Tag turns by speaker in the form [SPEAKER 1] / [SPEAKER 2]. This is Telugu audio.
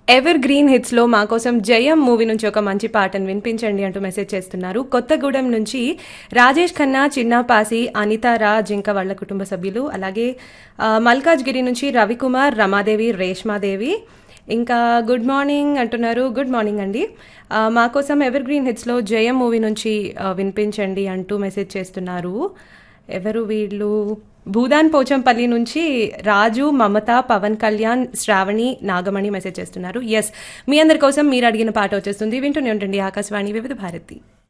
[SPEAKER 1] ఎవర్ గ్రీన్ హిట్స్ లో మా కోసం జయం మూవీ నుంచి ఒక మంచి పాటను వినిపించండి అంటూ మెసేజ్ చేస్తున్నారు కొత్తగూడెం నుంచి రాజేష్ ఖన్నా చిన్నపాసి అనిత రాజ్ ఇంకా వాళ్ళ కుటుంబ సభ్యులు అలాగే ఆ, మల్కాజ్గిరి నుంచి రవికుమార్ రమాదేవి రేష్మాదేవి ఇంకా గుడ్ మార్నింగ్ అంటున్నారు గుడ్ మార్నింగ్ అండి ఆ, మా కోసం ఎవర్ గ్రీన్ హిట్స్లో జయం మూవీ నుంచి ఆ, వినిపించండి అంటూ మెసేజ్ చేస్తున్నారు ఎవరు వీళ్ళు భూదాన్ పోచంపల్లి నుంచి రాజు మమత పవన్ కళ్యాణ్ శ్రావణి నాగమణి మెసేజ్ చేస్తున్నారు ఎస్ మీ అందరి కోసం మీరు అడిగిన పాట వచ్చేస్తుంది వింటూనే ఉండండి ఆకాశవాణి వివిధ భారతి